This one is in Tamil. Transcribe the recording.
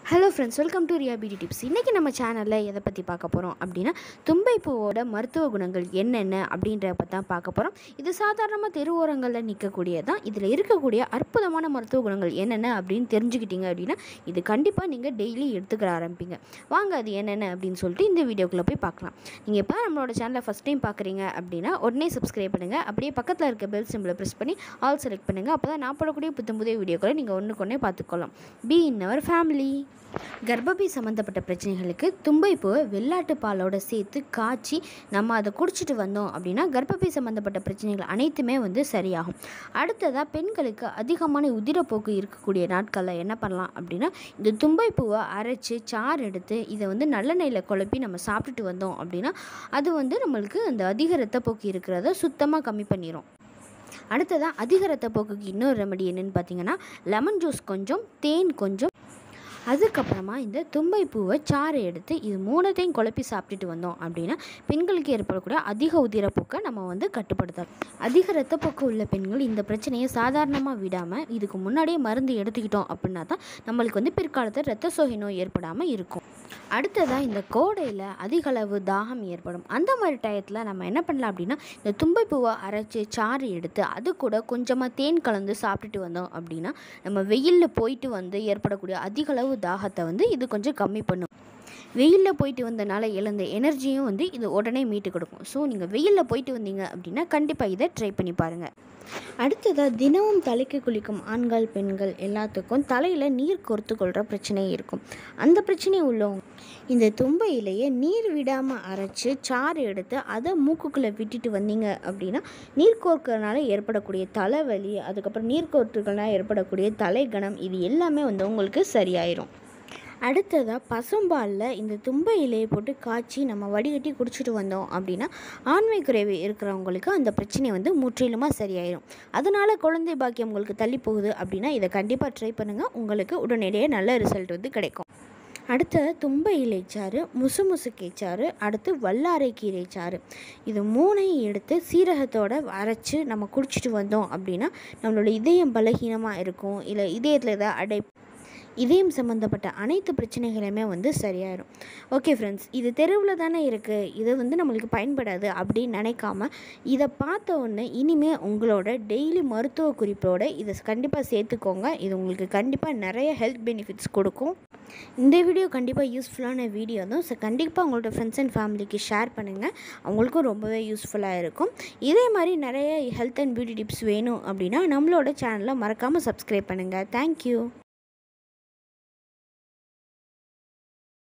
hello friends welcome to Riya beauty tips இன்றைக்கி நம்ம சேனலில் எதை பற்றி பார்க்க போகிறோம் அப்படின்னா தும்பை பூவோட மருத்துவ குணங்கள் என்னென்ன அப்படின்றத பற்றி தான் பார்க்க போகிறோம் இது சாதாரணமாக தெருவோரங்களில் நிற்கக்கூடியதான் இதில் இருக்கக்கூடிய அற்புதமான மருத்துவ குணங்கள் என்னென்ன அப்படின்னு தெரிஞ்சுக்கிட்டீங்க அப்படின்னா இது கண்டிப்பாக நீங்கள் டெய்லி எடுத்துக்கிற ஆரம்பிப்பீங்க வாங்க அது என்னென்ன அப்படின்னு சொல்லிட்டு இந்த வீடியோக்குள்ளே போய் பார்க்கலாம் நீங்கள் இப்போ நம்மளோட சேனலை ஃபஸ்ட் டைம் பார்க்குறீங்க அப்படின்னா உடனே சப்ஸ்கிரைப் பண்ணுங்கள் அப்படியே பக்கத்தில் இருக்க பெல் சிம்பிளை ப்ரெஸ் பண்ணி ஆல் செலக்ட் பண்ணுங்கள் அப்போ தான் நான் போடக்கூடிய புத்தம் புதிய வீடியோக்களை நீங்கள் ஒன்றுக்கு ஒன்றே பார்த்துக்கலாம் பி இன் அவர் ஃபேமிலி கர்ப்பப்பை சம்மந்தப்பட்ட பிரச்சனைகளுக்கு தும்பைப்பூவை வெள்ளாட்டு பாலோட சேர்த்து காய்ச்சி நம்ம அதை குடிச்சிட்டு வந்தோம் அப்படின்னா கர்ப்பப்பை சம்மந்தப்பட்ட பிரச்சனைகள் அனைத்துமே வந்து சரியாகும் அடுத்ததாக பெண்களுக்கு அதிகமான உதிரப்போக்கு இருக்கக்கூடிய நாட்களில் என்ன பண்ணலாம் அப்படின்னா இந்த தும்பைப்பூவை அரைச்சி சாறு எடுத்து இதை வந்து நல்லெண்ணெயில் குழப்பி நம்ம சாப்பிட்டுட்டு வந்தோம் அப்படின்னா அது வந்து நம்மளுக்கு அந்த அதிக ரத்தப்போக்கு இருக்கிறத சுத்தமாக கம்மி பண்ணிடும் அடுத்ததாக அதிக ரத்தப்போக்குக்கு இன்னொரு ரெமடி என்னென்னு பார்த்தீங்கன்னா லெமன் ஜூஸ் கொஞ்சம் தேன் கொஞ்சம் அதுக்கப்புறமா இந்த தும்பை பூவை சாறு எடுத்து இது மூணத்தையும் குழப்பி சாப்பிட்டுட்டு வந்தோம் அப்படின்னா பெண்களுக்கு ஏற்படக்கூடிய அதிக உதிரப்போக்கை நம்ம வந்து கட்டுப்படுத்தலாம் அதிக ரத்தப்போக்கு உள்ள பெண்கள் இந்த பிரச்சனையை சாதாரணமாக விடாமல் இதுக்கு முன்னாடியே மருந்து எடுத்துக்கிட்டோம் அப்படின்னா தான் நம்மளுக்கு வந்து பிற்காலத்தில் ரத்த சோகை நோய் ஏற்படாமல் இருக்கும் அடுத்ததாக இந்த கோடையில் அதிக அளவு தாகம் ஏற்படும் அந்த மாதிரி டயத்தில் நம்ம என்ன பண்ணலாம் அப்படின்னா இந்த தும்பை பூவை அரைச்சி சாறு எடுத்து அது கூட கொஞ்சமாக தேன் கலந்து சாப்பிட்டுட்டு வந்தோம் அப்படின்னா நம்ம வெயிலில் போயிட்டு வந்து ஏற்படக்கூடிய அதிக அளவு தாகத்தை வந்து இது கொஞ்சம் கம்மி பண்ணும் வெயிலில் போயிட்டு வந்தனால இழந்த எனர்ஜியும் வந்து இது உடனே மீட்டு கொடுக்கும் ஸோ நீங்கள் வெயிலில் போயிட்டு வந்தீங்க அப்படின்னா கண்டிப்பாக இதை ட்ரை பண்ணி பாருங்கள் அடுத்ததாக தினமும் தலைக்கு குளிக்கும் ஆண்கள் பெண்கள் எல்லாத்துக்கும் தலையில் நீர் கோர்த்து கொள்கிற பிரச்சனை இருக்கும் அந்த பிரச்சனை உள்ளவங்க இந்த தும்பை இலையை நீர் விடாமல் அரைச்சி சாறு எடுத்து அதை மூக்குக்குள்ளே விட்டுட்டு வந்தீங்க அப்படின்னா நீர் கோர்க்கறனால ஏற்படக்கூடிய தலைவலி அதுக்கப்புறம் நீர் கோர்த்துக்கனால ஏற்படக்கூடிய தலைகணம் இது எல்லாமே வந்து உங்களுக்கு சரியாயிரும் அடுத்ததாக பசும்பாலில் இந்த தும்பை இலையை போட்டு காய்ச்சி நம்ம வடிகட்டி குடிச்சிட்டு வந்தோம் அப்படின்னா ஆண்மை குறைவு இருக்கிறவங்களுக்கு அந்த பிரச்சனை வந்து முற்றிலுமாக சரியாயிடும் அதனால் குழந்தை பாக்கியம் உங்களுக்கு தள்ளி போகுது அப்படின்னா இதை கண்டிப்பாக ட்ரை பண்ணுங்கள் உங்களுக்கு உடனடியே நல்ல ரிசல்ட் வந்து கிடைக்கும் அடுத்த தும்பை இலைச்சாறு முசு முசுக்கைச்சாறு அடுத்து வல்லாரை கீரை சாறு இது மூணையும் எடுத்து சீரகத்தோட அரைச்சி நம்ம குடிச்சிட்டு வந்தோம் அப்படின்னா நம்மளோட இதயம் பலகீனமாக இருக்கும் இல்லை இதயத்தில் ஏதாவது அடை இதயம் சம்மந்தப்பட்ட அனைத்து பிரச்சனைகளுமே வந்து சரியாயிடும் ஓகே ஃப்ரெண்ட்ஸ் இது தெருவில் தானே இருக்குது இது வந்து நம்மளுக்கு பயன்படாது அப்படின்னு நினைக்காம இதை பார்த்த உடனே இனிமேல் உங்களோட டெய்லி மருத்துவ குறிப்போடு இதை கண்டிப்பாக சேர்த்துக்கோங்க இது உங்களுக்கு கண்டிப்பாக நிறைய ஹெல்த் பெனிஃபிட்ஸ் கொடுக்கும் இந்த வீடியோ கண்டிப்பாக யூஸ்ஃபுல்லான வீடியோ தான் ஸோ கண்டிப்பாக உங்களோட ஃப்ரெண்ட்ஸ் அண்ட் ஃபேமிலிக்கு ஷேர் பண்ணுங்கள் அவங்களுக்கும் ரொம்பவே யூஸ்ஃபுல்லாக இருக்கும் இதே மாதிரி நிறைய ஹெல்த் அண்ட் பியூட்டி டிப்ஸ் வேணும் அப்படின்னா நம்மளோட சேனலை மறக்காமல் சப்ஸ்கிரைப் பண்ணுங்கள் தேங்க்யூ